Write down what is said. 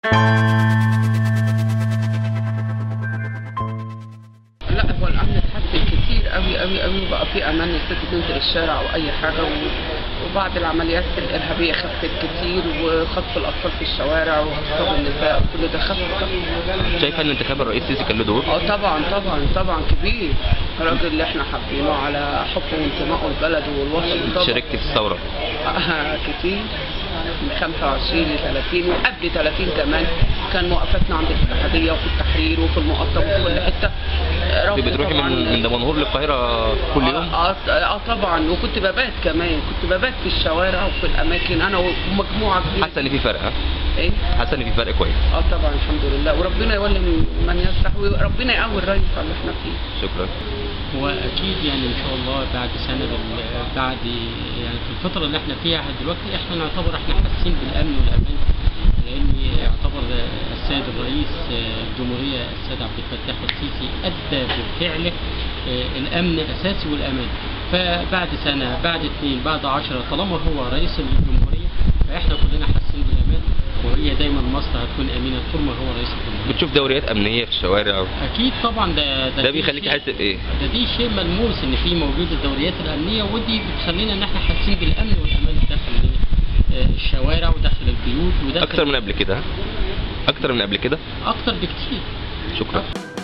لا هو الامن اتحسن كتير قوي قوي قوي وبقى في امان الست تنزل الشارع او اي حاجه و... وبعد العمليات الارهابيه خفت كتير وخطف الاطفال في الشوارع واغتصاب النساء وكل ده خف خف شايفه ان انتخاب الرئيس السيسي كان له دور اه طبعا طبعا طبعا كبير الراجل اللي احنا حابينه على حبه وانتمائه لبلده والوطن طبعا شاركت في الثوره آه، كتير من 25 ل 30 وقبل 30 كمان كان وقفتنا عند الاتحاديه وفي التحرير وفي المقطم وفي كل حته آه، رغم بتروحي طبعاً- من من دمنهور للقاهره كل يوم اه اه آه طبعا وكنت ببات كمان كنت ببات في الشوارع وفي الاماكن انا ومجموعه كبيره حاسه ان في فرق ها؟ ايه حاسه ان في فرق كويس اه طبعا الحمد لله وربنا يولي من يصلح وربنا يقوي الرئيس على اللي احنا فيه شكرا هو اكيد يعني ان شاء الله بعد سنه بال- بعد يعني في الفتره اللي احنا فيها دلوقتي احنا نعتبر احنا حاسين بالامن والامان لان يعتبر السيد الرئيس الجمهوريه السيد عبد الفتاح السيسي ادى بالفعل الامن اساسي والامان فبعد سنه بعد اثنين بعد عشرة طالما هو رئيس الجمهوريه فاحنا كلنا حاسين بالامان وهي دايما مصر هتكون امينه طول ما هو رئيس الجمهوريه بتشوف دوريات امنيه في الشوارع اكيد طبعا ده ده دي بيخليك شيء- حاسس بايه؟ ده دي شيء ملموس ان في موجود الدوريات الامنيه ودي بتخلينا ان احنا حاسين بالامن والامان داخل آه، الشوارع وداخل البيوت وداخل اكتر من قبل كده ها؟ اكتر من قبل كده اكتر بكتير شكرا